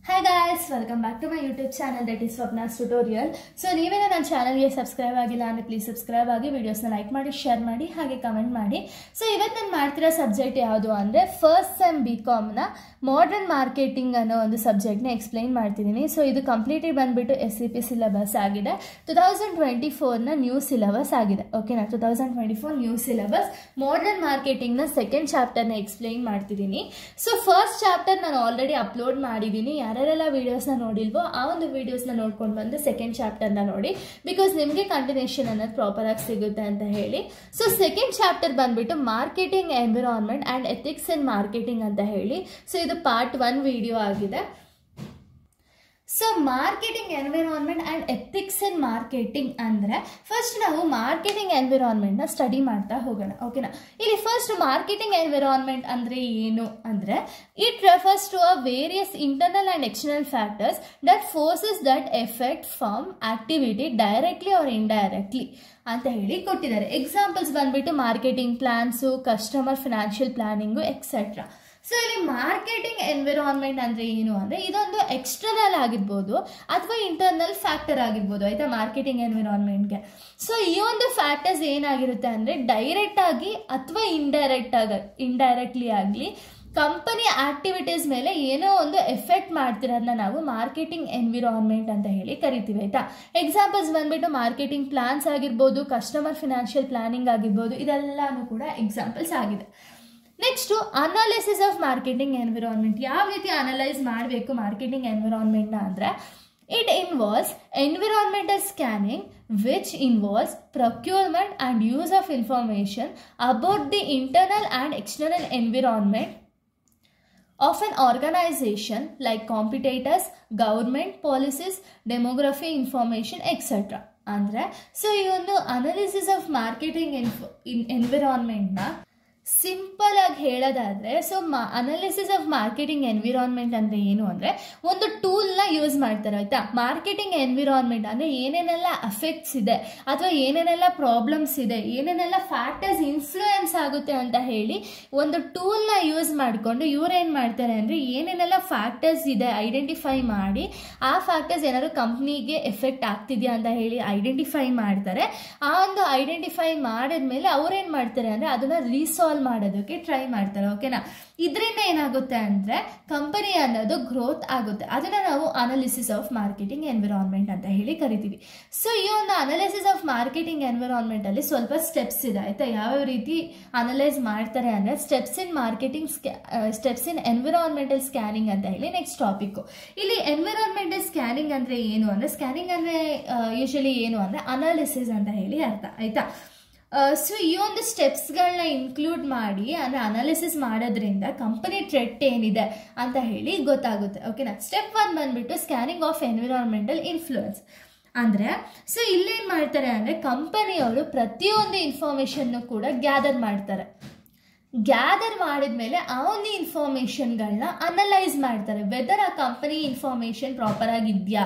Hi guys welcome back to my YouTube channel that is Swapna's tutorial so ನೀವೇನೋ ನನ್ನ ಚಾನಲ್ಗೆ subscribe ಆಗಿಲ್ಲ ಅಂದರೆ ಪ್ಲೀಸ್ ಸಬ್ಸ್ಕ್ರೈಬ್ ಆಗಿ ವಿಡಿಯೋಸ್ನ ಲೈಕ್ ಮಾಡಿ ಶೇರ್ ಮಾಡಿ ಹಾಗೆ ಕಮೆಂಟ್ ಮಾಡಿ ಸೊ ಇವತ್ತು ನಾನು ಮಾಡ್ತಿರೋ ಸಬ್ಜೆಕ್ಟ್ ಯಾವುದು ಅಂದರೆ ಫಸ್ಟ್ ಸೆಮ್ ಬಿ ಕಾಮ್ನ ಮಾಡರ್ನ್ ಮಾರ್ಕೆಟಿಂಗ್ ಅನ್ನೋ ಒಂದು ಸಬ್ಜೆಕ್ಟ್ನ ಎಕ್ಸ್ಪ್ಲೈನ್ ಮಾಡ್ತಿದ್ದೀನಿ ಸೊ ಇದು ಕಂಪ್ಲೀಟೆಡ್ ಬಂದುಬಿಟ್ಟು ಎಸ್ ಸಿ ಪಿ ಸಿಲೆಬಸ್ ಆಗಿದೆ ಟು ತೌಸಂಡ್ ಟ್ವೆಂಟಿ ಫೋರ್ನ ನ್ಯೂ ಸಿಲೆಬಸ್ ಆಗಿದೆ ಓಕೆನಾ two thousand twenty four new syllabus modern ಮಾರ್ಕೆಟಿಂಗ್ನ ಸೆಕೆಂಡ್ ಚಾಪ್ಟರ್ನ ಎಕ್ಸ್ಪ್ಲೈನ್ ಮಾಡ್ತಿದ್ದೀನಿ ಸೊ ಫಸ್ಟ್ ಚಾಪ್ಟರ್ ನಾನು ಆಲ್ರೆಡಿ ಅಪ್ಲೋಡ್ ಮಾಡಿದ್ದೀನಿ ಯಾರ್ಯಾರೆಲ್ಲ ವೀಡಿಯೋಸ್ನ ನೋಡಿಲ್ವೋ ಆ ಒಂದು ವೀಡಿಯೋಸ್ನ ನೋಡ್ಕೊಂಡು ಬಂದು ಸೆಕೆಂಡ್ ಚಾಪ್ಟರ್ನ ನೋಡಿ ಬಿಕಾಸ್ ನಿಮಗೆ ಕಂಟಿನ್ಯೂಷನ್ ಅನ್ನೋದು ಪ್ರಾಪರಾಗಿ ಸಿಗುತ್ತೆ ಅಂತ ಹೇಳಿ ಸೊ ಸೆಕೆಂಡ್ ಚಾಪ್ಟರ್ ಬಂದ್ಬಿಟ್ಟು marketing environment and ethics in marketing ಅಂತ ಹೇಳಿ ಸೊ ಇದು ಪಾರ್ಟ್ ಒನ್ ವಿಡಿಯೋ ಆಗಿದೆ so marketing environment and ethics in marketing ಅಂದರೆ ಫಸ್ಟ್ ನಾವು ಮಾರ್ಕೆಟಿಂಗ್ ಎನ್ವಿರಾನ್ಮೆಂಟ್ನ ಸ್ಟಡಿ ಮಾಡ್ತಾ ಹೋಗೋಣ ಓಕೆನಾ ಇಲ್ಲಿ ಫಸ್ಟ್ ಮಾರ್ಕೆಟಿಂಗ್ ಎನ್ವಿರಾನ್ಮೆಂಟ್ ಅಂದರೆ ಏನು ಅಂದರೆ it refers to a various internal and external factors that forces that effect from activity directly or indirectly ಅಂತ ಹೇಳಿ ಕೊಟ್ಟಿದ್ದಾರೆ ಎಕ್ಸಾಂಪಲ್ಸ್ ಬಂದ್ಬಿಟ್ಟು marketing plans customer financial planning etcetera so ಇಲ್ಲಿ ಮಾರ್ಕೆಟಿಂಗ್ ಎನ್ವಿರಾನ್ಮೆಂಟ್ ಅಂದರೆ ಏನು ಅಂದರೆ ಇದೊಂದು ಎಕ್ಸ್ಟರ್ನಲ್ ಆಗಿರ್ಬೋದು ಅಥವಾ ಇಂಟರ್ನಲ್ ಫ್ಯಾಕ್ಟರ್ ಆಗಿರ್ಬೋದು ಆಯಿತಾ ಮಾರ್ಕೆಟಿಂಗ್ ಎನ್ವಿರಾನ್ಮೆಂಟ್ಗೆ ಸೊ ಈ ಒಂದು ಫ್ಯಾಕ್ಟರ್ಸ್ ಏನಾಗಿರುತ್ತೆ ಅಂದರೆ ಡೈರೆಕ್ಟ್ ಆಗಿ ಅಥವಾ ಇಂಡೈರೆಕ್ಟ್ ಆಗಿ ಇಂಡೈರೆಕ್ಟ್ಲಿ ಆಗಲಿ ಕಂಪನಿ ಆಕ್ಟಿವಿಟೀಸ್ ಮೇಲೆ ಏನೋ ಒಂದು ಎಫೆಕ್ಟ್ ಮಾಡ್ತಿರೋದನ್ನ ನಾವು ಮಾರ್ಕೆಟಿಂಗ್ ಎನ್ವಿರಾನ್ಮೆಂಟ್ ಅಂತ ಹೇಳಿ ಕರಿತೀವಿ ಆಯ್ತಾ ಎಕ್ಸಾಂಪಲ್ಸ್ ಬಂದ್ಬಿಟ್ಟು ಮಾರ್ಕೆಟಿಂಗ್ ಪ್ಲಾನ್ಸ್ ಆಗಿರ್ಬೋದು ಕಸ್ಟಮರ್ ಫಿನಾನ್ಷಿಯಲ್ ಪ್ಲಾನಿಂಗ್ ಆಗಿರ್ಬೋದು ಇದೆಲ್ಲನೂ ಕೂಡ ಎಕ್ಸಾಂಪಲ್ಸ್ ಆಗಿದೆ next analysis of marketing environment ಯಾವ ರೀತಿ ಅನಲೈಸ್ ಮಾಡಬೇಕು ಮಾರ್ಕೆಟಿಂಗ್ ಎನ್ವಿರಾನ್ಮೆಂಟ್ನ ಅಂದರೆ it involves environmental scanning which involves procurement and use of information about the internal and external environment of an organisation like competitors government policies demography information etcetera ಅಂದರೆ so ಈ ಒಂದು analysis of marketing ಎನ್ಫ್ in ಎನ್ವಿರಾನ್ಮೆಂಟ್ನ simple ಆಗಿ ಹೇಳೋದಾದರೆ so ಮಾ analysis of marketing environment ಅಂದರೆ ಏನು ಅಂದರೆ ಒಂದು ಟೂಲ್ನ ಯೂಸ್ ಮಾಡ್ತಾರೆ ಆಯಿತಾ ಮಾರ್ಕೆಟಿಂಗ್ ಎನ್ವಿರಾನ್ಮೆಂಟ್ ಅಂದರೆ ಏನೇನೆಲ್ಲ ಅಫೆಕ್ಟ್ಸ್ ಇದೆ ಅಥವಾ ಏನೇನೆಲ್ಲ ಪ್ರಾಬ್ಲಮ್ಸ್ ಇದೆ ಏನೇನೆಲ್ಲ ಫ್ಯಾಕ್ಟರ್ಸ್ ಇನ್ಫ್ಲೂಯೆನ್ಸ್ ಆಗುತ್ತೆ ಅಂತ ಹೇಳಿ ಒಂದು ಟೂಲ್ನ ಯೂಸ್ ಮಾಡಿಕೊಂಡು ಇವ್ರು ಏನು ಮಾಡ್ತಾರೆ ಅಂದರೆ ಏನೇನೆಲ್ಲ ಫ್ಯಾಕ್ಟರ್ಸ್ ಇದೆ ಐಡೆಂಟಿಫೈ ಮಾಡಿ ಆ ಫ್ಯಾಕ್ಟರ್ಸ್ ಏನಾದ್ರು ಕಂಪ್ನಿಗೆ ಎಫೆಕ್ಟ್ ಆಗ್ತಿದೆಯಾ ಅಂತ ಹೇಳಿ ಐಡೆಂಟಿಫೈ ಮಾಡ್ತಾರೆ ಆ ಒಂದು ಐಡೆಂಟಿಫೈ ಮಾಡಿದ್ಮೇಲೆ ಅವ್ರೇನು ಮಾಡ್ತಾರೆ ಅಂದರೆ ಅದನ್ನು ರೀಸಾಲ್ವ್ ಮಾಡೋದಕ್ಕೆ ಟ್ರೈ ಮಾಡ್ತಾರೆ ಓಕೆನಾ ಇದರಿಂದ ಏನಾಗುತ್ತೆ ಅಂದರೆ ಕಂಪನಿ ಅನ್ನೋದು ಗ್ರೋತ್ ಆಗುತ್ತೆ ಅದನ್ನು ನಾವು ಅನಾಲಿಸಿಸ್ ಆಫ್ ಮಾರ್ಕೆಟಿಂಗ್ ಎನ್ವಿರಾನ್ಮೆಂಟ್ ಅಂತ ಹೇಳಿ ಕರಿತೀವಿ ಸೊ ಈ ಒಂದು ಅನಾಲಿಸಿಸ್ ಆಫ್ ಮಾರ್ಕೆಟಿಂಗ್ ಎನ್ವಿರಾನ್ಮೆಂಟಲ್ಲಿ ಸ್ವಲ್ಪ ಸ್ಟೆಪ್ಸ್ ಇದೆ ಆಯಿತಾ ಯಾವ್ಯಾವ ರೀತಿ ಅನಲೈಸ್ ಮಾಡ್ತಾರೆ ಅಂದರೆ ಸ್ಟೆಪ್ಸ್ ಇನ್ ಮಾರ್ಕೆಟಿಂಗ್ ಸ್ಕ್ಯಾ ಸ್ಟೆಪ್ಸ್ ಇನ್ ಎನ್ವಿರಾನ್ಮೆಂಟಲ್ ಸ್ಕ್ಯಾನಿಂಗ್ ಅಂತ ಹೇಳಿ ನೆಕ್ಸ್ಟ್ ಟಾಪಿಕ್ಕು ಇಲ್ಲಿ ಎನ್ವಿರಾನ್ಮೆಂಟಲ್ ಸ್ಕ್ಯಾನಿಂಗ್ ಅಂದರೆ ಏನು ಅಂದರೆ ಸ್ಕ್ಯಾನಿಂಗ್ ಅಂದರೆ ಯೂಶಲಿ ಏನು ಅಂದರೆ ಅನಾಲಿಸಿಸ್ ಅಂತ ಹೇಳಿ ಅರ್ಥ ಆಯಿತಾ ಸೊ ಈ ಒಂದು ಸ್ಟೆಪ್ಸ್ಗಳನ್ನ ಇನ್ಕ್ಲೂಡ್ ಮಾಡಿ ಅಂದರೆ ಅನಾಲಿಸಿಸ್ ಮಾಡೋದ್ರಿಂದ ಕಂಪನಿ ಟ್ರೆಟ್ ಏನಿದೆ ಅಂತ ಹೇಳಿ ಗೊತ್ತಾಗುತ್ತೆ ಓಕೆನಾ ಸ್ಟೆಪ್ ಒನ್ ಬಂದ್ಬಿಟ್ಟು ಸ್ಕ್ಯಾನಿಂಗ್ ಆಫ್ ಎನ್ವಿರಾನ್ಮೆಂಟಲ್ ಇನ್ಫ್ಲೂಯೆನ್ಸ್ ಅಂದರೆ ಸೊ ಇಲ್ಲೇನು ಮಾಡ್ತಾರೆ ಅಂದರೆ ಕಂಪನಿಯವರು ಪ್ರತಿಯೊಂದು ಇನ್ಫಾರ್ಮೇಷನ್ನು ಕೂಡ ಗ್ಯಾದರ್ ಮಾಡ್ತಾರೆ ಗ್ಯಾದರ್ ಮಾಡಿದ್ಮೇಲೆ ಆ ಒಂದು ಇನ್ಫಾರ್ಮೇಷನ್ಗಳನ್ನ ಅನಲೈಸ್ ಮಾಡ್ತಾರೆ ವೆದರ್ ಆ ಕಂಪನಿ ಇನ್ಫಾರ್ಮೇಷನ್ ಪ್ರಾಪರ್ ಆಗಿದೆಯಾ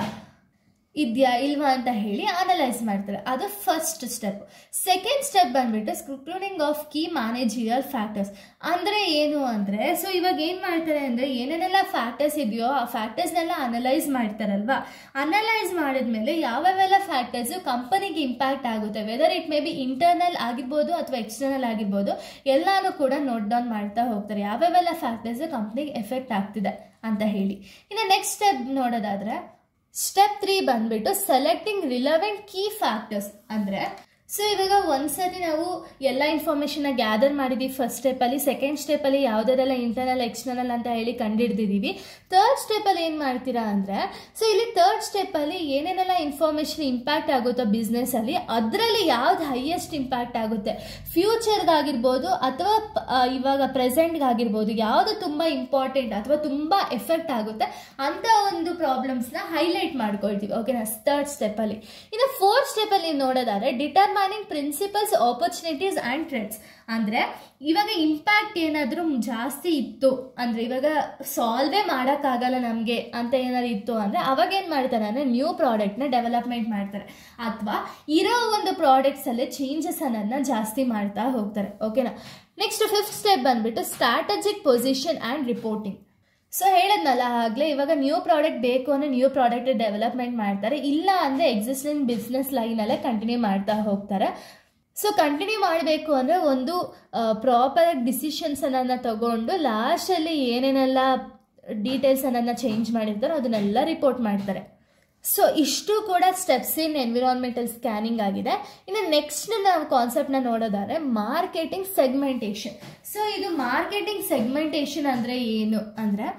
ಇದೆಯಾ ಇಲ್ವಾ ಅಂತ ಹೇಳಿ ಅನಲೈಸ್ ಮಾಡ್ತಾರೆ ಅದು ಫಸ್ಟ್ ಸ್ಟೆಪ್ ಸೆಕೆಂಡ್ ಸ್ಟೆಪ್ ಬಂದ್ಬಿಟ್ಟು screening of key managerial factors ಅಂದರೆ ಏನು ಅಂದರೆ ಸೊ ಇವಾಗ ಏನು ಮಾಡ್ತಾರೆ ಅಂದರೆ ಏನೇನೆಲ್ಲ ಫ್ಯಾಕ್ಟರ್ಸ್ ಇದೆಯೋ ಆ ಫ್ಯಾಕ್ಟರ್ಸ್ನೆಲ್ಲ ಅನಲೈಸ್ ಮಾಡ್ತಾರಲ್ವಾ ಅನಲೈಸ್ ಮಾಡಿದ್ಮೇಲೆ ಯಾವ್ಯಾವೆಲ್ಲ ಫ್ಯಾಕ್ಟರ್ಸು ಕಂಪನಿಗೆ ಇಂಪ್ಯಾಕ್ಟ್ ಆಗುತ್ತೆ whether it may be internal ಆಗಿರ್ಬೋದು ಅಥವಾ ಎಕ್ಸ್ಟರ್ನಲ್ ಆಗಿರ್ಬೋದು ಎಲ್ಲಾನು ಕೂಡ ನೋಟ್ ಡೌನ್ ಮಾಡ್ತಾ ಹೋಗ್ತಾರೆ ಯಾವ್ಯಾವೆಲ್ಲ ಫ್ಯಾಕ್ಟರ್ಸು ಕಂಪ್ನಿಗೆ ಎಫೆಕ್ಟ್ ಆಗ್ತಿದೆ ಅಂತ ಹೇಳಿ ಇನ್ನು ನೆಕ್ಸ್ಟ್ ಸ್ಟೆಪ್ ನೋಡೋದಾದರೆ ಸ್ಟೆಪ್ ತ್ರೀ ಬಂದ್ಬಿಟ್ಟು ಸೆಲೆಕ್ಟಿಂಗ್ ರಿಲವೆಂಟ್ ಕೀ ಫ್ಯಾಕ್ಟರ್ಸ್ ಅಂದರೆ ಸೊ ಇವಾಗ ಒಂದ್ಸತಿ ನಾವು ಎಲ್ಲ ಇನ್ಫಾರ್ಮೇಷನ್ನ ಗ್ಯಾದರ್ ಮಾಡಿದ್ದೀವಿ ಫಸ್ಟ್ ಸ್ಟೆಪ್ಪಲ್ಲಿ ಸೆಕೆಂಡ್ ಸ್ಟೆಪ್ಪಲ್ಲಿ ಯಾವುದೆಲ್ಲ ಇಂಟರ್ನಲ್ ಎಕ್ಸ್ಟರ್ನಲ್ ಅಂತ ಹೇಳಿ ಕಂಡುಹಿಡ್ದಿದ್ದೀವಿ ತರ್ಡ್ ಸ್ಟೆಪ್ಪಲ್ಲಿ ಏನು ಮಾಡ್ತೀರಾ ಅಂದರೆ ಸೊ ಇಲ್ಲಿ ತರ್ಡ್ ಸ್ಟೆಪ್ಪಲ್ಲಿ ಏನೇನೆಲ್ಲ ಇನ್ಫಾರ್ಮೇಷನ್ ಇಂಪ್ಯಾಕ್ಟ್ ಆಗುತ್ತೋ ಬಿಸ್ನೆಸ್ಸಲ್ಲಿ ಅದರಲ್ಲಿ ಯಾವ್ದು ಹೈಯೆಸ್ಟ್ ಇಂಪ್ಯಾಕ್ಟ್ ಆಗುತ್ತೆ ಫ್ಯೂಚರ್ಗಾಗಿರ್ಬೋದು ಅಥವಾ ಇವಾಗ ಪ್ರೆಸೆಂಟ್ಗಾಗಿರ್ಬೋದು ಯಾವುದು ತುಂಬ ಇಂಪಾರ್ಟೆಂಟ್ ಅಥವಾ ತುಂಬ ಎಫೆಕ್ಟ್ ಆಗುತ್ತೆ ಅಂಥ ಒಂದು ಪ್ರಾಬ್ಲಮ್ಸ್ನ ಹೈಲೈಟ್ ಮಾಡ್ಕೊಳ್ತೀವಿ ಓಕೆನಾ ತರ್ಡ್ ಸ್ಟೆಪ್ಪಲ್ಲಿ ಇನ್ನು ಫೋರ್ತ್ ಸ್ಟೆಪ್ಪಲ್ಲಿ ನೋಡೋದಾದ್ರೆ determining principles opportunities and trends ಅಂದರೆ ಇವಾಗ ಇಂಪ್ಯಾಕ್ಟ್ ಏನಾದರೂ ಜಾಸ್ತಿ ಇತ್ತು ಅಂದರೆ ಇವಾಗ ಸಾಲ್ವೇ ಮಾಡೋಕ್ಕಾಗಲ್ಲ ನಮಗೆ ಅಂತ ಏನಾದ್ರು ಇತ್ತು ಅಂದರೆ ಅವಾಗ ಏನು ಮಾಡ್ತಾರೆ ಅಂದರೆ ನ್ಯೂ ಪ್ರಾಡಕ್ಟ್ನ ಡೆವಲಪ್ಮೆಂಟ್ ಮಾಡ್ತಾರೆ ಅಥವಾ ಇರೋ ಒಂದು ಪ್ರಾಡಕ್ಟ್ಸಲ್ಲೇ ಚೇಂಜಸ್ ಅನ್ನೋದನ್ನ ಜಾಸ್ತಿ ಮಾಡ್ತಾ ಹೋಗ್ತಾರೆ ಓಕೆನಾ ನೆಕ್ಸ್ಟ್ ಫಿಫ್ತ್ ಸ್ಟೆಪ್ ಬಂದ್ಬಿಟ್ಟು strategic position and reporting so ಹೇಳದ್ನಲ್ಲ ಆಗಲೇ ಇವಾಗ ನ್ಯೂ ಪ್ರಾಡಕ್ಟ್ ಬೇಕು ಅಂದರೆ ನ್ಯೂ ಪ್ರಾಡಕ್ಟ್ ಡೆವಲಪ್ಮೆಂಟ್ ಮಾಡ್ತಾರೆ ಇಲ್ಲ ಅಂದರೆ ಎಕ್ಸಿಸ್ಟಿಂಗ್ ಬಿಸ್ನೆಸ್ ಲೈನಲ್ಲೇ ಕಂಟಿನ್ಯೂ ಮಾಡ್ತಾ ಹೋಗ್ತಾರೆ ಸೊ ಕಂಟಿನ್ಯೂ ಮಾಡಬೇಕು ಅಂದರೆ ಒಂದು ಪ್ರಾಪರ್ ಡಿಸಿಷನ್ಸನ್ನು ತಗೊಂಡು ಲಾಸ್ಟಲ್ಲಿ ಏನೇನೆಲ್ಲ ಡೀಟೇಲ್ಸನ್ನು ಚೇಂಜ್ ಮಾಡಿರ್ತಾರೋ ಅದನ್ನೆಲ್ಲ ರಿಪೋರ್ಟ್ ಮಾಡ್ತಾರೆ ಸೊ ಇಷ್ಟು ಕೂಡ ಸ್ಟೆಪ್ಸ್ ಇನ್ ಎನ್ವಿರಾನ್ಮೆಂಟಲ್ ಸ್ಕ್ಯಾನಿಂಗ್ ಆಗಿದೆ ಇನ್ನು ನೆಕ್ಸ್ಟ್ ನಾವು ಕಾನ್ಸೆಪ್ಟ್ನ ನೋಡೋದಾದ್ರೆ ಮಾರ್ಕೆಟಿಂಗ್ ಸೆಗ್ಮೆಂಟೇಷನ್ ಸೊ ಇದು ಮಾರ್ಕೆಟಿಂಗ್ ಸೆಗ್ಮೆಂಟೇಷನ್ ಅಂದರೆ ಏನು ಅಂದರೆ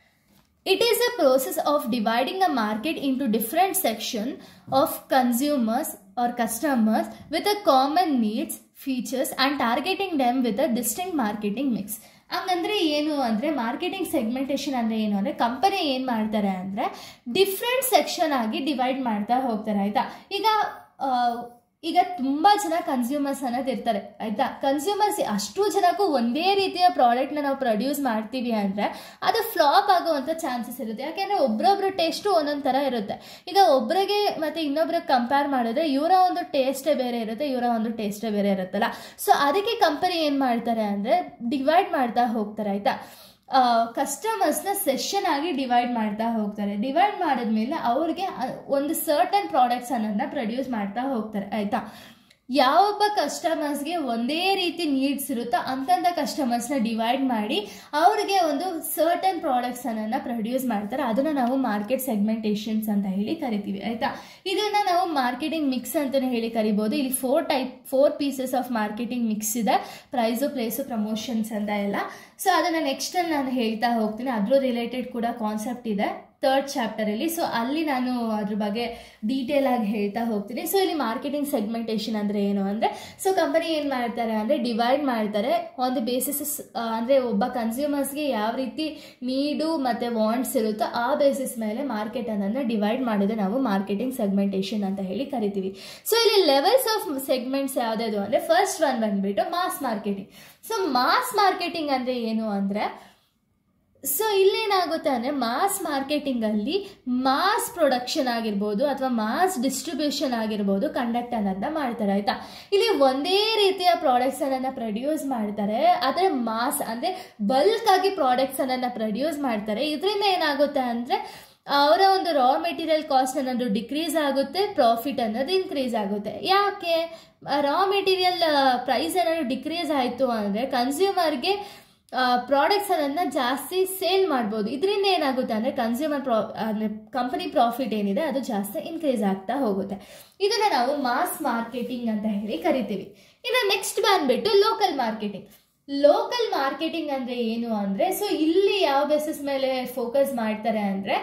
It is a process of dividing a market into different section of consumers or customers with a common needs, features and targeting them with a distinct marketing mix. ಹಂಗಂದ್ರೆ ಏನು ಅಂದರೆ marketing segmentation ಅಂದರೆ ಏನು ಅಂದರೆ company ಏನು ಮಾಡ್ತಾರೆ ಅಂದರೆ different section ಆಗಿ ಡಿವೈಡ್ ಮಾಡ್ತಾ ಹೋಗ್ತಾರೆ ಆಯಿತಾ ಈಗ ಆ, ಈಗ ತುಂಬ ಜನ ಕನ್ಸ್ಯೂಮರ್ಸ್ ಅನ್ನೋದು ಇರ್ತಾರೆ ಆಯ್ತಾ ಕನ್ಸ್ಯೂಮರ್ಸ್ ಅಷ್ಟು ಜನಕ್ಕೂ ಒಂದೇ ರೀತಿಯ ಪ್ರಾಡಕ್ಟ್ನ ನಾವು ಪ್ರೊಡ್ಯೂಸ್ ಮಾಡ್ತೀವಿ ಅಂದರೆ ಅದು ಫ್ಲಾಪ್ ಆಗುವಂಥ ಚಾನ್ಸಸ್ ಇರುತ್ತೆ ಯಾಕೆಂದರೆ ಒಬ್ರೊಬ್ರು ಟೇಸ್ಟು ಒಂದೊಂದು ಥರ ಇರುತ್ತೆ ಈಗ ಒಬ್ರಿಗೆ ಮತ್ತು ಇನ್ನೊಬ್ರಿಗೆ ಕಂಪೇರ್ ಮಾಡಿದ್ರೆ ಇವರ ಒಂದು ಟೇಸ್ಟೇ ಬೇರೆ ಇರುತ್ತೆ ಇವರ ಒಂದು ಟೇಸ್ಟೇ ಬೇರೆ ಇರುತ್ತಲ್ಲ ಸೊ ಅದಕ್ಕೆ ಕಂಪನಿ ಏನು ಮಾಡ್ತಾರೆ ಅಂದರೆ ಡಿವೈಡ್ ಮಾಡ್ತಾ ಹೋಗ್ತಾರೆ ಆಯಿತಾ ಕಸ್ಟಮರ್ಸ್ನ ಸೆಷನ್ ಆಗಿ ಡಿವೈಡ್ ಮಾಡ್ತಾ ಹೋಗ್ತಾರೆ ಡಿವೈಡ್ ಮಾಡಿದ್ಮೇಲೆ ಅವ್ರಿಗೆ ಅ- ಒಂದು ಸರ್ಟನ್ ಪ್ರಾಡಕ್ಟ್ಸ್ ಅನ್ನೋದನ್ನ ಪ್ರೊಡ್ಯೂಸ್ ಮಾಡ್ತಾ ಹೋಗ್ತಾರೆ ಆಯಿತಾ ಯಾವೊಬ್ಬ ಕಸ್ಟಮರ್ಸ್ಗೆ ಒಂದೇ ರೀತಿ ನೀಡ್ಸ್ ಇರುತ್ತೋ ಅಂತಂಥ ಕಸ್ಟಮರ್ಸ್ನ ಡಿವೈಡ್ ಮಾಡಿ ಅವ್ರಿಗೆ ಒಂದು ಸರ್ಟನ್ ಪ್ರಾಡಕ್ಟ್ಸ್ ಅನ್ನೋದನ್ನ ಪ್ರೊಡ್ಯೂಸ್ ಮಾಡ್ತಾರೆ ಅದನ್ನು ನಾವು ಮಾರ್ಕೆಟ್ ಸೆಗ್ಮೆಂಟೇಷನ್ಸ್ ಅಂತ ಹೇಳಿ ಕರಿತೀವಿ ಆಯಿತಾ ಇದನ್ನು ನಾವು ಮಾರ್ಕೆಟಿಂಗ್ ಮಿಕ್ಸ್ ಅಂತಲೇ ಹೇಳಿ ಕರಿಬೋದು ಇಲ್ಲಿ four type four pieces of marketing mix ಇದೆ ಪ್ರೈಸು ಪ್ಲೇಸು ಪ್ರಮೋಷನ್ಸ್ ಅಂತ ಎಲ್ಲ ಸೊ ಅದನ್ನು ನೆಕ್ಸ್ಟಲ್ಲಿ ನಾನು ಹೇಳ್ತಾ ಹೋಗ್ತೀನಿ ಅದ್ರ ರಿಲೇಟೆಡ್ ಕೂಡ ಕಾನ್ಸೆಪ್ಟ್ ಇದೆ ತರ್ಡ್ ಚಾಪ್ಟರಲ್ಲಿ ಸೊ ಅಲ್ಲಿ ನಾನು ಅದ್ರ ಬಗ್ಗೆ ಡೀಟೇಲ್ ಆಗಿ ಹೇಳ್ತಾ ಹೋಗ್ತೀನಿ ಸೊ ಇಲ್ಲಿ ಮಾರ್ಕೆಟಿಂಗ್ ಸೆಗ್ಮೆಂಟೇಷನ್ ಅಂದರೆ ಏನು ಅಂದರೆ ಸೊ ಕಂಪನಿ ಏನು ಮಾಡ್ತಾರೆ ಅಂದರೆ ಡಿವೈಡ್ ಮಾಡ್ತಾರೆ ಆನ್ ದಿ ಬೇಸಿಸ್ ಅಂದರೆ ಒಬ್ಬ ಕನ್ಸ್ಯೂಮರ್ಸ್ಗೆ ಯಾವ ರೀತಿ ನೀಡು ಮತ್ತು ವಾಂಟ್ಸ್ ಇರುತ್ತೋ ಆ ಬೇಸಿಸ್ ಮೇಲೆ ಮಾರ್ಕೆಟ್ ಅನ್ನೋದನ್ನ ಡಿವೈಡ್ ಮಾಡಿದ್ರೆ ನಾವು ಮಾರ್ಕೆಟಿಂಗ್ ಸೆಗ್ಮೆಂಟೇಷನ್ ಅಂತ ಹೇಳಿ ಕರಿತೀವಿ ಸೊ ಇಲ್ಲಿ ಲೆವೆಲ್ಸ್ ಆಫ್ ಸೆಗ್ಮೆಂಟ್ಸ್ ಯಾವುದ್ಯಾವುದು ಅಂದರೆ ಫಸ್ಟ್ ಒನ್ ಬಂದ್ಬಿಟ್ಟು mass marketing so mass marketing ಅಂದರೆ ಏನು ಅಂದರೆ ಸೊ ಇಲ್ಲೇನಾಗುತ್ತೆ ಅಂದರೆ ಮಾಸ್ ಮಾರ್ಕೆಟಿಂಗಲ್ಲಿ ಮಾಸ್ ಪ್ರೊಡಕ್ಷನ್ ಆಗಿರ್ಬೋದು ಅಥವಾ ಮಾಸ್ ಡಿಸ್ಟ್ರಿಬ್ಯೂಷನ್ ಆಗಿರ್ಬೋದು ಕಂಡಕ್ಟ್ ಅನ್ನೋದನ್ನ ಮಾಡ್ತಾರೆ ಆಯಿತಾ ಇಲ್ಲಿ ಒಂದೇ ರೀತಿಯ ಪ್ರಾಡಕ್ಟ್ಸ್ ಅನ್ನೋದನ್ನ ಪ್ರೊಡ್ಯೂಸ್ ಮಾಡ್ತಾರೆ ಆದರೆ ಮಾಸ್ ಅಂದರೆ ಬಲ್ಕ್ ಆಗಿ ಪ್ರಾಡಕ್ಟ್ಸ್ ಅನ್ನೋದನ್ನ ಪ್ರೊಡ್ಯೂಸ್ ಮಾಡ್ತಾರೆ ಇದರಿಂದ ಏನಾಗುತ್ತೆ ಅಂದರೆ ಅವರ ಒಂದು ರಾ ಮೆಟೀರಿಯಲ್ ಕಾಸ್ಟ್ ಅನ್ನೋದು ಡಿಕ್ರೀಸ್ ಆಗುತ್ತೆ ಪ್ರಾಫಿಟ್ ಅನ್ನೋದು ಇನ್ಕ್ರೀಸ್ ಆಗುತ್ತೆ ಯಾಕೆ ರಾ ಮೆಟೀರಿಯಲ್ ಪ್ರೈಸ್ ಅನ್ನೋದು ಡಿಕ್ರೀಸ್ ಆಯಿತು ಅಂದರೆ ಕನ್ಸ್ಯೂಮರ್ಗೆ ಪ್ರಾಡಕ್ಟ್ಸ್ ಅನ್ನೋದನ್ನ ಜಾಸ್ತಿ ಸೇಲ್ ಮಾಡ್ಬೋದು ಇದರಿಂದ ಏನಾಗುತ್ತೆ ಅಂದರೆ ಕನ್ಸ್ಯೂಮರ್ ಪ್ರಾ ಅಂದರೆ ಕಂಪನಿ ಪ್ರಾಫಿಟ್ ಏನಿದೆ ಅದು ಜಾಸ್ತಿ ಇನ್ಕ್ರೀಸ್ ಆಗ್ತಾ ಹೋಗುತ್ತೆ ಇದನ್ನು ನಾವು ಮಾಸ್ ಮಾರ್ಕೆಟಿಂಗ್ ಅಂತ ಹೇಳಿ ಕರಿತೀವಿ ಇನ್ನು ನೆಕ್ಸ್ಟ್ ಬಂದ್ಬಿಟ್ಟು ಲೋಕಲ್ ಮಾರ್ಕೆಟಿಂಗ್ ಲೋಕಲ್ ಮಾರ್ಕೆಟಿಂಗ್ ಅಂದರೆ ಏನು ಅಂದರೆ ಸೊ ಇಲ್ಲಿ ಯಾವ ಬೇಸಿಸ್ ಮೇಲೆ ಫೋಕಸ್ ಮಾಡ್ತಾರೆ ಅಂದರೆ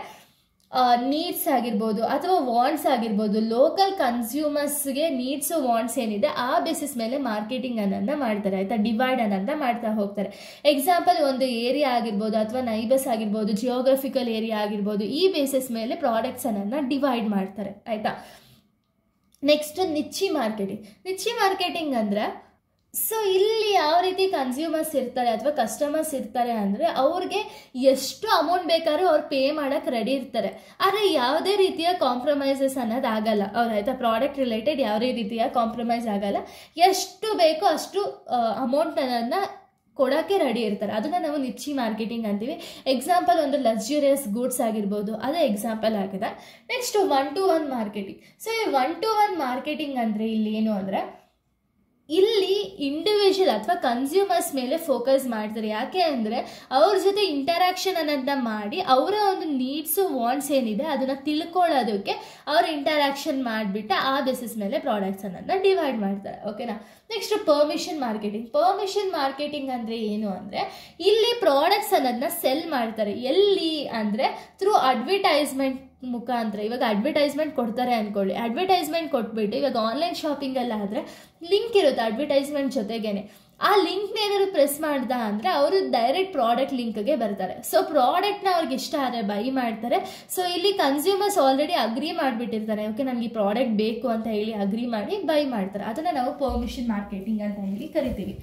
ನೀಡ್ಸ್ ಆಗಿರ್ಬೋದು ಅಥವಾ ವಾಂಟ್ಸ್ ಆಗಿರ್ಬೋದು ಲೋಕಲ್ ಕನ್ಸ್ಯೂಮರ್ಸ್ಗೆ ನೀಡ್ಸು ವಾಂಟ್ಸ್ ಏನಿದೆ ಆ ಬೇಸಿಸ್ ಮೇಲೆ ಮಾರ್ಕೆಟಿಂಗ್ ಅನ್ನೋದನ್ನ ಮಾಡ್ತಾರೆ ಆಯ್ತಾ ಡಿವೈಡ್ ಅನ್ನೋದನ್ನ ಮಾಡ್ತಾ ಹೋಗ್ತಾರೆ ಎಕ್ಸಾಂಪಲ್ ಒಂದು ಏರಿಯಾ ಆಗಿರ್ಬೋದು ಅಥವಾ ನೈಬಸ್ ಆಗಿರ್ಬೋದು ಜಿಯೋಗ್ರಫಿಕಲ್ ಏರಿಯಾ ಆಗಿರ್ಬೋದು ಈ ಬೇಸಿಸ್ ಮೇಲೆ ಪ್ರಾಡಕ್ಟ್ಸ್ ಅನ್ನೋದನ್ನ ಡಿವೈಡ್ ಮಾಡ್ತಾರೆ ಆಯ್ತಾ next niche marketing niche marketing ಅಂದರೆ ಸೊ ಇಲ್ಲಿ ಯಾವ ರೀತಿ ಕನ್ಸ್ಯೂಮರ್ಸ್ ಇರ್ತಾರೆ ಅಥವಾ ಕಸ್ಟಮರ್ಸ್ ಇರ್ತಾರೆ ಅಂದರೆ ಅವ್ರಿಗೆ ಎಷ್ಟು ಅಮೌಂಟ್ ಬೇಕಾದ್ರೂ ಅವ್ರು ಪೇ ಮಾಡೋಕ್ಕೆ ರೆಡಿ ಇರ್ತಾರೆ ಆದರೆ ಯಾವುದೇ ರೀತಿಯ ಕಾಂಪ್ರಮೈಸಸ್ ಅನ್ನೋದು ಆಗಲ್ಲ ಅವ್ರು ಆಯಿತಾ ಪ್ರಾಡಕ್ಟ್ ರಿಲೇಟೆಡ್ ಯಾವುದೇ ರೀತಿಯ ಕಾಂಪ್ರಮೈಸ್ ಆಗಲ್ಲ ಎಷ್ಟು ಬೇಕೋ ಅಷ್ಟು ಅಮೌಂಟ್ ಅನ್ನೋದನ್ನ ಕೊಡೋಕ್ಕೆ ರೆಡಿ ಇರ್ತಾರೆ ಅದನ್ನು ನಾವು ನಿಚ್ಚಿ ಮಾರ್ಕೆಟಿಂಗ್ ಅಂತೀವಿ ಎಕ್ಸಾಂಪಲ್ ಒಂದು ಲಕ್ಸುರಿಯಸ್ ಗೂಡ್ಸ್ ಆಗಿರ್ಬೋದು ಅದು ಎಕ್ಸಾಂಪಲ್ ಆಗಿದೆ next one to one marketing so ಈ ಒನ್ ಟು ಒನ್ ಮಾರ್ಕೆಟಿಂಗ್ ಅಂದರೆ ಇಲ್ಲಿ ಏನು ಅಂದರೆ ಇಲ್ಲಿ ಇಂಡಿವಿಜುವಲ್ ಅಥವಾ ಕನ್ಸ್ಯೂಮರ್ಸ್ ಮೇಲೆ ಫೋಕಸ್ ಮಾಡ್ತಾರೆ ಯಾಕೆ ಅಂದರೆ ಅವ್ರ ಜೊತೆ ಇಂಟರಾಕ್ಷನ್ ಅನ್ನೋದನ್ನ ಮಾಡಿ ಅವರ ಒಂದು ನೀಡ್ಸು ವಾಂಟ್ಸ್ ಏನಿದೆ ಅದನ್ನು ತಿಳ್ಕೊಳ್ಳೋದಕ್ಕೆ ಅವ್ರು ಇಂಟರಾಕ್ಷನ್ ಮಾಡಿಬಿಟ್ಟು ಆ ಬೇಸಿಸ್ ಮೇಲೆ ಪ್ರಾಡಕ್ಟ್ಸ್ ಅನ್ನೋದನ್ನ ಡಿವೈಡ್ ಮಾಡ್ತಾರೆ ಓಕೆನಾ next permission marketing permission marketing ಅಂದರೆ ಏನು ಅಂದರೆ ಇಲ್ಲಿ ಪ್ರಾಡಕ್ಟ್ಸ್ ಅನ್ನೋದನ್ನ ಸೆಲ್ ಮಾಡ್ತಾರೆ ಎಲ್ಲಿ ಅಂದರೆ ಥ್ರೂ ಅಡ್ವರ್ಟೈಸ್ಮೆಂಟ್ ಮುಖಾಂತರ ಇವಾಗ ಅಡ್ವರ್ಟೈಸ್ಮೆಂಟ್ ಕೊಡ್ತಾರೆ ಅಂದ್ಕೊಳ್ಳಿ ಅಡ್ವರ್ಟೈಸ್ಮೆಂಟ್ ಕೊಟ್ಬಿಟ್ಟು ಇವಾಗ ಆನ್ಲೈನ್ ಶಾಪಿಂಗಲ್ಲ ಆದರೆ ಲಿಂಕ್ ಇರುತ್ತೆ ಅಡ್ವರ್ಟೈಸ್ಮೆಂಟ್ ಜೊತೆಗೇನೆ ಆ ಲಿಂಕ್ನ ಏನಾದ್ರು ಪ್ರೆಸ್ ಮಾಡ್ದ ಅಂದರೆ ಅವರು ಡೈರೆಕ್ಟ್ ಪ್ರಾಡಕ್ಟ್ ಲಿಂಕ್ಗೆ ಬರ್ತಾರೆ ಸೊ ಪ್ರಾಡಕ್ಟ್ನ ಅವ್ರಿಗೆ ಇಷ್ಟ ಆದರೆ ಬೈ ಮಾಡ್ತಾರೆ ಸೊ ಇಲ್ಲಿ ಕನ್ಸ್ಯೂಮರ್ಸ್ ಆಲ್ರೆಡಿ ಅಗ್ರಿ ಮಾಡಿಬಿಟ್ಟಿರ್ತಾರೆ ಓಕೆ ನನಗೆ ಈ ಪ್ರಾಡಕ್ಟ್ ಬೇಕು ಅಂತ ಹೇಳಿ ಅಗ್ರಿ ಮಾಡಿ ಬೈ ಮಾಡ್ತಾರೆ ಅದನ್ನು ನಾವು ಪರ್ಮಿಷನ್ ಮಾರ್ಕೆಟಿಂಗ್ ಅಂತ ಹೇಳಿ ಕರಿತೀವಿ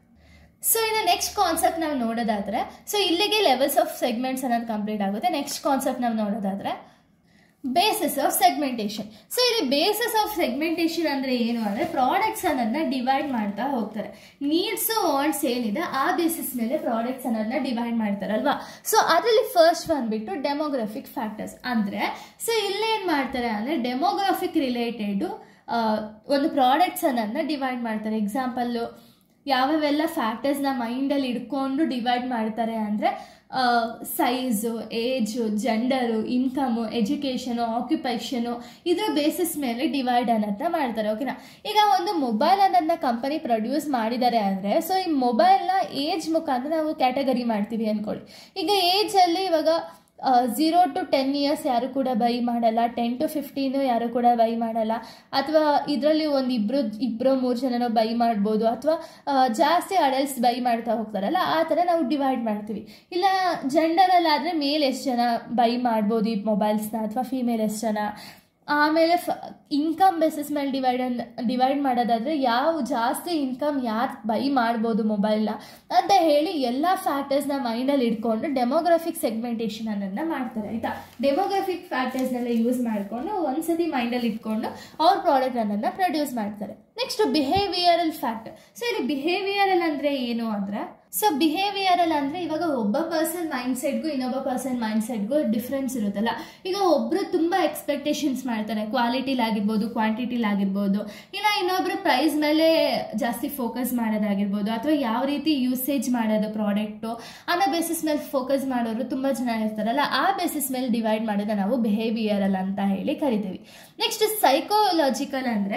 ಸೊ ಇನ್ನು ನೆಕ್ಸ್ಟ್ ಕಾನ್ಸೆಪ್ಟ್ ನಾವು ನೋಡೋದಾದ್ರೆ ಸೊ ಇಲ್ಲಿಗೆ ಲೆವೆಲ್ಸ್ ಆಫ್ ಸೆಗ್ಮೆಂಟ್ಸ್ ಅನ್ನೋದು ಕಂಪ್ಲೀಟ್ ಆಗುತ್ತೆ ನೆಕ್ಸ್ಟ್ ಕಾನ್ಸೆಪ್ಟ್ ನಾವು ನೋಡೋದಾದ್ರೆ ಬೇಸಿಸ್ ಆಫ್ ಸೆಗ್ಮೆಂಟೇಷನ್ ಸೊ ಇಲ್ಲಿ ಬೇಸಿಸ್ ಆಫ್ ಸೆಗ್ಮೆಂಟೇಷನ್ ಅಂದರೆ ಏನು ಅಂದರೆ ಪ್ರಾಡಕ್ಟ್ಸ್ ಅನ್ನೋದನ್ನ ಡಿವೈಡ್ ಮಾಡ್ತಾ ಹೋಗ್ತಾರೆ ನೀಡ್ಸ್ ವಾಂಟ್ಸ್ ಏನಿದೆ ಆ ಬೇಸಿಸ್ ಮೇಲೆ ಪ್ರಾಡಕ್ಟ್ಸ್ ಅನ್ನೋದನ್ನ ಡಿವೈಡ್ ಮಾಡ್ತಾರಲ್ವಾ ಸೊ ಅದರಲ್ಲಿ ಫಸ್ಟ್ ಬಂದ್ಬಿಟ್ಟು ಡೆಮೋಗ್ರಫಿಕ್ ಫ್ಯಾಕ್ಟರ್ಸ್ ಅಂದರೆ ಸೊ ಇಲ್ಲೇನು ಮಾಡ್ತಾರೆ ಅಂದರೆ ಡೆಮೋಗ್ರಫಿಕ್ ರಿಲೇಟೆಡು ಒಂದು ಪ್ರಾಡಕ್ಟ್ಸ್ ಅನ್ನೋದನ್ನ ಡಿವೈಡ್ ಮಾಡ್ತಾರೆ ಎಕ್ಸಾಂಪಲ್ಲು ಯಾವ್ಯಾವೆಲ್ಲ ಫ್ಯಾಕ್ಟರ್ಸ್ನ ಮೈಂಡಲ್ಲಿ ಇಟ್ಕೊಂಡು ಡಿವೈಡ್ ಮಾಡ್ತಾರೆ ಅಂದರೆ size age gender income education occupation ಇದ್ರ ಬೇಸಿಸ್ ಮೇಲೆ ಡಿವೈಡ್ ಅನ್ನೋದನ್ನ ಮಾಡ್ತಾರೆ ಓಕೆನಾ ಈಗ ಒಂದು ಮೊಬೈಲ್ ಅನ್ನೋದನ್ನ ಕಂಪನಿ ಪ್ರೊಡ್ಯೂಸ್ ಮಾಡಿದ್ದಾರೆ ಅಂದರೆ ಸೊ ಈ ಮೊಬೈಲ್ನ ಏಜ್ ಮುಖಾಂತರ ನಾವು ಕ್ಯಾಟಗರಿ ಮಾಡ್ತೀವಿ ಅಂದ್ಕೊಳ್ಳಿ ಈಗ ಏಜಲ್ಲಿ ಇವಾಗ ಝೀರೋ ಟು ಟೆನ್ ಇಯರ್ಸ್ ಯಾರು ಕೂಡ ಬೈ ಮಾಡಲ್ಲ ಟೆನ್ ಟು ಫಿಫ್ಟೀನು ಯಾರು ಕೂಡ ಬೈ ಮಾಡಲ್ಲ ಅಥವಾ ಇದರಲ್ಲಿ ಒಂದು ಇಬ್ಬರು ಇಬ್ಬರು ಮೂರು ಜನನೋ ಬೈ ಮಾಡ್ಬೋದು ಅಥವಾ ಜಾಸ್ತಿ ಅಡಲ್ಟ್ಸ್ ಬೈ ಮಾಡ್ತಾ ಹೋಗ್ತಾರಲ್ಲ ಆ ಥರ ನಾವು ಡಿವೈಡ್ ಮಾಡ್ತೀವಿ ಇಲ್ಲ ಜೆಂಡರಲ್ಲಾದರೆ ಮೇಲ್ ಎಷ್ಟು ಜನ ಬೈ ಮಾಡ್ಬೋದು ಈ ಮೊಬೈಲ್ಸ್ನ ಅಥವಾ ಫೀಮೇಲ್ ಎಷ್ಟು ಜನ ಆಮೇಲೆ ಫ ಇನ್ಕಮ್ ಬೇಸಿಸ್ ಮೇಲೆ ಡಿವೈಡ್ ಡಿವೈಡ್ ಮಾಡೋದಾದರೆ ಯಾವ ಜಾಸ್ತಿ ಇನ್ಕಮ್ ಯಾರು ಬೈ ಮಾಡ್ಬೋದು ಮೊಬೈಲ್ನ ಅಂತ ಹೇಳಿ ಎಲ್ಲ ಫ್ಯಾಕ್ಟರ್ಸ್ನ ಮೈಂಡಲ್ಲಿ ಇಟ್ಕೊಂಡು ಡೆಮೋಗ್ರಫಿಕ್ ಸೆಗ್ಮೆಂಟೇಷನ್ ಅನ್ನೋದನ್ನ ಮಾಡ್ತಾರೆ ಆಯಿತಾ ಡೆಮೋಗ್ರಫಿಕ್ ಫ್ಯಾಕ್ಟರ್ಸ್ನೆಲ್ಲ ಯೂಸ್ ಮಾಡಿಕೊಂಡು ಒಂದ್ಸತಿ ಮೈಂಡಲ್ಲಿ ಇಟ್ಕೊಂಡು ಅವ್ರ ಪ್ರಾಡಕ್ಟ್ ಅನ್ನೋದನ್ನ ಪ್ರೊಡ್ಯೂಸ್ ಮಾಡ್ತಾರೆ ನೆಕ್ಸ್ಟ್ ಬಿಹೇವಿಯರಲ್ ಫ್ಯಾಕ್ಟರ್ ಸೊ ಇಲ್ಲಿ ಬಿಹೇವಿಯರಲ್ ಅಂದರೆ ಏನು ಅಂದರೆ ಸೊ ಬಿಹೇವಿಯರಲ್ ಅಂದರೆ ಇವಾಗ ಒಬ್ಬ ಪರ್ಸನ್ ಮೈಂಡ್ ಸೆಟ್ಗೂ ಇನ್ನೊಬ್ಬ ಪರ್ಸನ್ ಮೈಂಡ್ ಸೆಟ್ಗೂ ಡಿಫ್ರೆನ್ಸ್ ಇರುತ್ತಲ್ಲ ಈಗ ಒಬ್ಬರು ತುಂಬ ಎಕ್ಸ್ಪೆಕ್ಟೇಷನ್ಸ್ ಮಾಡ್ತಾರೆ ಕ್ವಾಲಿಟಿಲಾಗಿರ್ಬೋದು ಕ್ವಾಂಟಿಟಿಲಾಗಿರ್ಬೋದು ಇಲ್ಲ ಇನ್ನೊಬ್ರು ಪ್ರೈಸ್ ಮೇಲೆ ಜಾಸ್ತಿ ಫೋಕಸ್ ಮಾಡೋದಾಗಿರ್ಬೋದು ಅಥವಾ ಯಾವ ರೀತಿ ಯೂಸೇಜ್ ಮಾಡೋದು ಪ್ರಾಡಕ್ಟು ಅನ್ನೋ ಬೇಸಿಸ್ ಮೇಲೆ ಫೋಕಸ್ ಮಾಡೋರು ತುಂಬ ಜನ ಇರ್ತಾರಲ್ಲ ಆ ಬೇಸಿಸ್ ಮೇಲೆ ಡಿವೈಡ್ ಮಾಡೋದನ್ನ ನಾವು ಬಿಹೇವಿಯರಲ್ ಅಂತ ಹೇಳಿ ಕರಿತೀವಿ ನೆಕ್ಸ್ಟ್ ಸೈಕೋಲಾಜಿಕಲ್ ಅಂದರೆ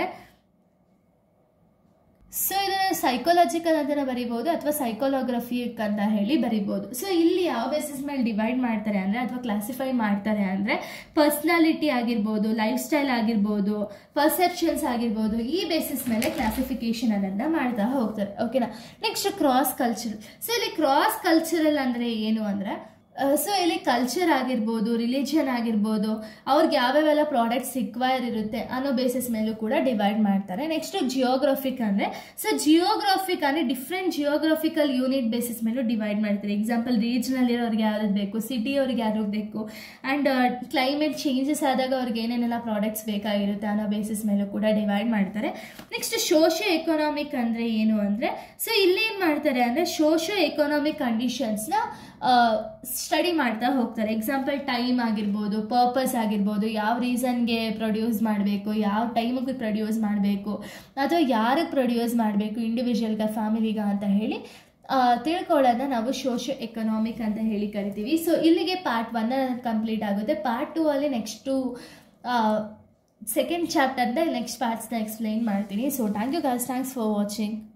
ಸೊ ಇದನ್ನು ಸೈಕೋಲಾಜಿಕಲ್ ಅಂತ ಬರಿಬೋದು ಅಥವಾ ಸೈಕೋಲೋಗ್ರಫಿಕ್ ಅಂತ ಹೇಳಿ ಬರಿಬೋದು ಸೊ ಇಲ್ಲಿ ಯಾವ ಬೇಸಿಸ್ ಮೇಲೆ ಡಿವೈಡ್ ಮಾಡ್ತಾರೆ ಅಂದರೆ ಅಥವಾ ಕ್ಲಾಸಿಫೈ ಮಾಡ್ತಾರೆ ಅಂದರೆ ಪರ್ಸ್ನಾಲಿಟಿ ಆಗಿರ್ಬೋದು ಲೈಫ್ ಸ್ಟೈಲ್ ಆಗಿರ್ಬೋದು ಪರ್ಸೆಪ್ಷನ್ಸ್ ಆಗಿರ್ಬೋದು ಈ ಬೇಸಿಸ್ ಮೇಲೆ ಕ್ಲಾಸಿಫಿಕೇಶನ್ ಅದನ್ನು ಮಾಡ್ತಾ ಹೋಗ್ತಾರೆ ಓಕೆನಾ ನೆಕ್ಸ್ಟ್ ಕ್ರಾಸ್ ಕಲ್ಚರಲ್ ಸೊ ಇಲ್ಲಿ ಕ್ರಾಸ್ ಕಲ್ಚರಲ್ ಅಂದರೆ ಏನು ಅಂದರೆ ಸೊ ಇಲ್ಲಿ ಕಲ್ಚರ್ ಆಗಿರ್ಬೋದು ರಿಲಿಜನ್ ಆಗಿರ್ಬೋದು ಅವ್ರಿಗೆ ಯಾವ್ಯಾವೆಲ್ಲ ಪ್ರಾಡಕ್ಟ್ಸ್ ರಿಕ್ವೈರ್ ಇರುತ್ತೆ ಅನ್ನೋ ಬೇಸಿಸ್ ಮೇಲೂ ಕೂಡ ಡಿವೈಡ್ ಮಾಡ್ತಾರೆ ನೆಕ್ಸ್ಟ್ ಜಿಯೋಗ್ರಫಿಕ್ ಅಂದರೆ ಸೊ ಜಿಯೋಗ್ರಫಿಕ್ ಅಂದರೆ ಡಿಫ್ರೆಂಟ್ ಜಿಯೋಗ್ರಫಿಕಲ್ ಯೂನಿಟ್ ಬೇಸಿಸ್ ಮೇಲೂ ಡಿವೈಡ್ ಮಾಡ್ತಾರೆ ಎಕ್ಸಾಂಪಲ್ ರೀಜ್ನಲ್ ಇರೋರಿಗೆ ಯಾವ್ದು ಬೇಕು ಸಿಟಿ ಅವ್ರಿಗೆ ಯಾರು ಬೇಕು ಆ್ಯಂಡ್ ಕ್ಲೈಮೇಟ್ ಚೇಂಜಸ್ ಆದಾಗ ಅವ್ರಿಗೆ ಏನೇನೆಲ್ಲ ಪ್ರಾಡಕ್ಟ್ಸ್ ಬೇಕಾಗಿರುತ್ತೆ ಅನ್ನೋ ಬೇಸಿಸ್ ಮೇಲೂ ಕೂಡ ಡಿವೈಡ್ ಮಾಡ್ತಾರೆ ನೆಕ್ಸ್ಟ್ ಸೋಷಿಯೋ ಎಕನಾಮಿಕ್ ಅಂದರೆ ಏನು ಅಂದರೆ ಸೊ ಇಲ್ಲೇನು ಮಾಡ್ತಾರೆ ಅಂದರೆ ಸೋಷಿಯೋ ಎಕನಾಮಿಕ್ ಕಂಡೀಷನ್ಸ್ನ ಸ್ಟಡಿ ಮಾಡ್ತಾ ಹೋಗ್ತಾರೆ ಎಕ್ಸಾಂಪಲ್ ಟೈಮ್ ಆಗಿರ್ಬೋದು ಪರ್ಪಸ್ ಆಗಿರ್ಬೋದು ಯಾವ ರೀಸನ್ಗೆ ಪ್ರೊಡ್ಯೂಸ್ ಮಾಡಬೇಕು ಯಾವ ಟೈಮಿಗೆ ಪ್ರೊಡ್ಯೂಸ್ ಮಾಡಬೇಕು ಅಥವಾ ಯಾರಿಗೆ ಪ್ರೊಡ್ಯೂಸ್ ಮಾಡಬೇಕು ಇಂಡಿವಿಜುವಲ್ಗ ಫ್ಯಾಮಿಲಿಗ ಅಂತ ಹೇಳಿ ತಿಳ್ಕೊಳ್ಳೋದನ್ನ ನಾವು ಸೋಷಿಯೋ ಎಕನಾಮಿಕ್ ಅಂತ ಹೇಳಿ ಕರಿತೀವಿ ಸೊ ಇಲ್ಲಿಗೆ ಪಾರ್ಟ್ ಒನ್ ಕಂಪ್ಲೀಟ್ ಆಗುತ್ತೆ ಪಾರ್ಟ್ ಟೂ ಅಲ್ಲಿ ನೆಕ್ಸ್ಟು ಸೆಕೆಂಡ್ ಚಾಪ್ಟರ್ದ ನೆಕ್ಸ್ಟ್ ಪಾರ್ಟ್ಸ್ನ ಎಕ್ಸ್ಪ್ಲೈನ್ ಮಾಡ್ತೀನಿ so thank you guys thanks for watching